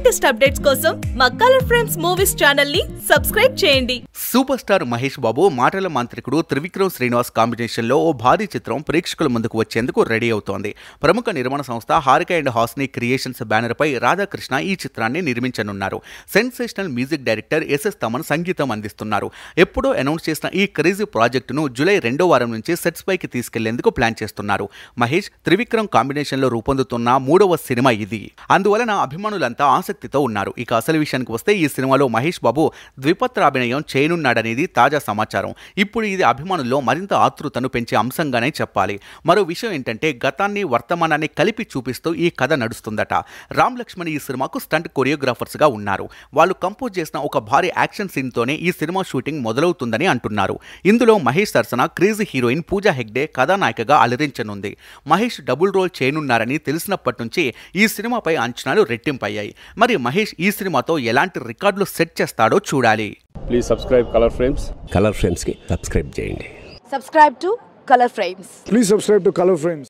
Latest updates కోసం మా colour frames movies channel ని సబ్స్క్రైబ్ చేయండి సూపర్ స్టార్ మహేష్ బాబు మాటల మాంత్రికుడు త్రివిక్రమ్ శ్రీనివాస్ కాంబినేషన్లో ఓ భారీ చిత్రం ప్రేక్షకుల ముందుకు వచ్చేందుకు రెడీ అవుతోంది ప్రముఖ నిర్మాణ సంస్థ హారిక అండ్ హాస్ని క్రియేషన్స్ బ్యానర్పై రాధాకృష్ణ ఈ చిత్రాన్ని నిర్మించనున్నారు sensational music director SS Thaman సంగీతం అందిస్తున్నారు ఎప్పుడో అనౌన్స్ చేసిన ఈ క్రేజీ ప్రాజెక్టును జూలై రెండో వారం నుంచి సెట్స్ పైకి తీసుకెళ్లేందుకు ప్లాన్ చేస్తున్నారు మహేష్ త్రివిక్రమ్ కాంబినేషన్లో రూపొందుతున్న మూడవ సినిమా ఇది అందువలన అభిమానులంతా ఆసక్తితో ఉన్నారు ఇక అసలు విషయానికి వస్తే ఈ సినిమాలో మహేష్ బాబు ద్విపత్రాభినయం చేయనున్నాడనేది తాజా సమాచారం ఇప్పుడు ఇది అభిమానుల్లో మరింత ఆతృతను పెంచే అంశంగానే చెప్పాలి మరో విషయం ఏంటంటే గతాన్ని వర్తమానాన్ని కలిపి చూపిస్తూ ఈ కథ నడుస్తుందట రామ్ లక్ష్మణ్ ఈ సినిమాకు స్టంట్ కొరియోగ్రాఫర్స్గా ఉన్నారు వాళ్ళు కంపోజ్ చేసిన ఒక భారీ యాక్షన్ సీన్తోనే ఈ సినిమా షూటింగ్ మొదలవుతుందని అంటున్నారు ఇందులో మహేష్ సరసన క్రేజీ హీరోయిన్ పూజా హెగ్డే కథానాయికగా అలరించనుంది మహేష్ డబుల్ రోల్ చేయనున్నారని తెలిసినప్పటి నుంచి ఈ సినిమాపై అంచనాలు రెట్టింపయ్యాయి మరి మహేష్ ఈ సినిమాతో ఎలాంటి రికార్డులు సెట్ చేస్తాడో చూడాలి please subscribe colour frames colour ఫ్రేమ్స్కి సబ్స్క్రైబ్ చేయండి subscribe to color frames Please subscribe to Color Frames.